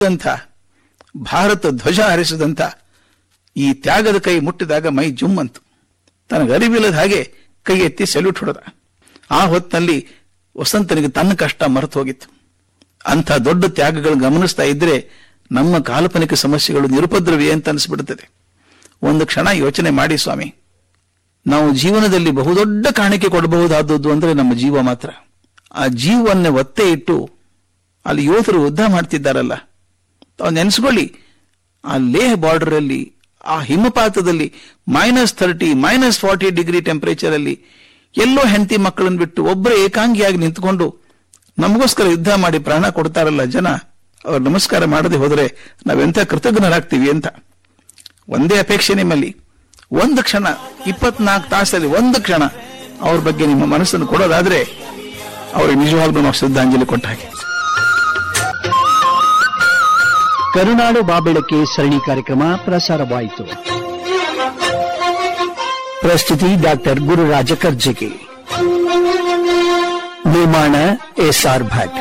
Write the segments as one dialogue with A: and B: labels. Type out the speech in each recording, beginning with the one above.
A: ಅಂತ ಭಾರತ ಧ್ವಜ ಹಾರಿಸಿದಂಥ ಈ ತ್ಯಾಗದ ಕೈ ಮುಟ್ಟಿದಾಗ ಮೈ ಜುಮ್ಮಂತು ತನಗೆ ಅರಿವಿಲ್ಲದ ಹಾಗೆ ಕೈ ಎತ್ತಿ ಸೆಲ್ಯೂಟ್ ಹೊಡೆದ ಆ ಹೊತ್ತಿನಲ್ಲಿ ವಸಂತನಿಗೆ ತನ್ನ ಕಷ್ಟ ಮರೆತು ಹೋಗಿತ್ತು ಅಂಥ ದೊಡ್ಡ ತ್ಯಾಗಗಳು ಗಮನಿಸ್ತಾ ಇದ್ರೆ ನಮ್ಮ ಕಾಲ್ಪನಿಕ ಸಮಸ್ಯೆಗಳು ನಿರುಪದ್ರವಿ ಅಂತ ಅನಿಸ್ಬಿಡುತ್ತದೆ ಒಂದು ಕ್ಷಣ ಯೋಚನೆ ಮಾಡಿ ಸ್ವಾಮಿ ನಾವು ಜೀವನದಲ್ಲಿ ಬಹುದೊಡ್ಡ ಕಾಣಿಕೆ ಕೊಡಬಹುದಾದದ್ದು ಅಂದ್ರೆ ನಮ್ಮ ಜೀವ ಮಾತ್ರ ಆ ಜೀವವನ್ನೇ ಒತ್ತೆ ಇಟ್ಟು ಅಲ್ಲಿ ಯೋಧರು ಯುದ್ಧ ಮಾಡ್ತಿದ್ದಾರಲ್ಲ ತಾವು ನೆನೆಸ್ಕೊಳ್ಳಿ ಆ ಲೇಹ್ ಬಾರ್ಡರ್ ಅಲ್ಲಿ ಆ ಹಿಮಪಾತದಲ್ಲಿ minus thirty minus forty degree temperature ಅಲ್ಲಿ ಎಲ್ಲೋ ಹೆಂಡತಿ ಮಕ್ಕಳನ್ನು ಬಿಟ್ಟು ಒಬ್ಬರೇ ಏಕಾಂಗಿಯಾಗಿ ನಿಂತ್ಕೊಂಡು ನಮಗೋಸ್ಕರ ಯುದ್ಧ ಮಾಡಿ ಪ್ರಾಣ ಕೊಡ್ತಾರಲ್ಲ ಜನ ಅವ್ರು ನಮಸ್ಕಾರ ಮಾಡದೆ ಹೋದರೆ ನಾವೆಂಥ ಕೃತಜ್ಞರಾಗ್ತೀವಿ ಅಂತ ಒಂದೇ ಅಪೇಕ್ಷೆ ನಿಮ್ಮಲ್ಲಿ ಒಂದು ಕ್ಷಣ ಇಪ್ಪತ್ನಾಲ್ಕು ತಾಸಲ್ಲಿ ಒಂದು ಕ್ಷಣ ಅವ್ರ ಬಗ್ಗೆ ನಿಮ್ಮ ಮನಸ್ಸನ್ನು ಕೊಡೋದಾದ್ರೆ ಅವ್ರಿಗೆ ನಿಜವಾಗ್ಲೂ ನಾವು ಶ್ರದ್ಧಾಂಜಲಿ ಕೊಟ್ಟ ಹಾಗೆ
B: ಕರುನಾಡು ಬಾಬೆಳಕೆ ಸರಣಿ ಕಾರ್ಯಕ್ರಮ ಪ್ರಸಾರವಾಯಿತು ಪ್ರಸ್ತುತಿ ಡಾಕ್ಟರ್ ಗುರುರಾಜ ಕರ್ಜಗಿ ನಿರ್ಮಾಣ ಎಸ್ಆರ್ ಭಟ್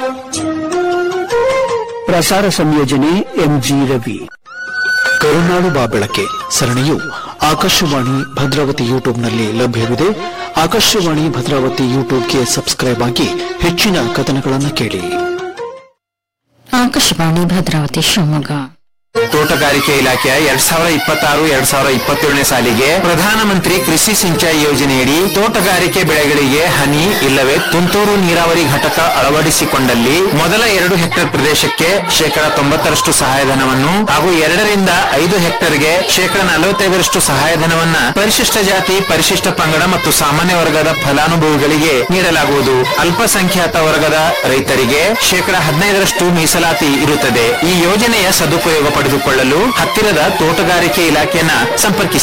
B: ಪ್ರಸಾರ ಸಂಯೋಜನೆ ಎಂಜಿ ರವಿ
C: ಕರುನಾಡು ಬಾ ಬೆಳಕೆ ಸರಣಿಯು ಆಕಾಶವಾಣಿ ಭದ್ರಾವತಿ ಯೂಟ್ಯೂಬ್ನಲ್ಲಿ ಲಭ್ಯವಿದೆ ಆಕಾಶವಾಣಿ ಭದ್ರಾವತಿ ಯೂಟ್ಯೂಬ್ಗೆ ಸಬ್ಸ್ಕ್ರೈಬ್ ಆಗಿ ಹೆಚ್ಚಿನ ಕಥನಗಳನ್ನು ಕೇಳಿ
D: ಆಕಾಶವಾಣಿ ಭದ್ರಾವತಿ ಶಿವಮೊಗ್ಗ
E: ತೋಟಗಾರಿಕೆ ಇಲಾಖೆಯ ಎರಡ್ ಸಾವಿರದ ಇಪ್ಪತ್ತಾರು ಎರಡ್ ಸಾವಿರದ ಇಪ್ಪತ್ತೇಳನೇ ಸಾಲಿಗೆ ಪ್ರಧಾನಮಂತ್ರಿ ಕೃಷಿ ಸಿಂಚಾಯಿ ಯೋಜನೆಯಡಿ ತೋಟಗಾರಿಕೆ ಬೆಳೆಗಳಿಗೆ ಹನಿ ಇಲ್ಲವೇ ತುಂತುರು ನೀರಾವರಿ ಘಟಕ ಅಳವಡಿಸಿಕೊಂಡಲ್ಲಿ ಮೊದಲ ಎರಡು ಹೆಕ್ಟೇರ್ ಪ್ರದೇಶಕ್ಕೆ ಶೇಕಡ ತೊಂಬತ್ತರಷ್ಟು ಸಹಾಯಧನವನ್ನು ಹಾಗೂ ಎರಡರಿಂದ ಐದು ಹೆಕ್ಟೇರ್ಗೆ ಶೇಕಡ ನಲವತ್ತೈದರಷ್ಟು ಸಹಾಯಧನವನ್ನ ಪರಿಶಿಷ್ಟ ಜಾತಿ ಪರಿಶಿಷ್ಟ ಪಂಗಡ ಮತ್ತು ಸಾಮಾನ್ಯ ವರ್ಗದ ಫಲಾನುಭವಿಗಳಿಗೆ ನೀಡಲಾಗುವುದು ಅಲ್ಪಸಂಖ್ಯಾತ ವರ್ಗದ ರೈತರಿಗೆ ಶೇಕಡ ಹದಿನೈದರಷ್ಟು ಮೀಸಲಾತಿ ಇರುತ್ತದೆ ಈ ಯೋಜನೆಯ ಸದುಪಯೋಗ ಪಡೆದುಕೊಳ್ಳಲು ಹತ್ತಿರದ ತೋಟಗಾರಿಕೆ ಇಲಾಖೆಯನ್ನ ಸಂಪರ್ಕಿಸಿ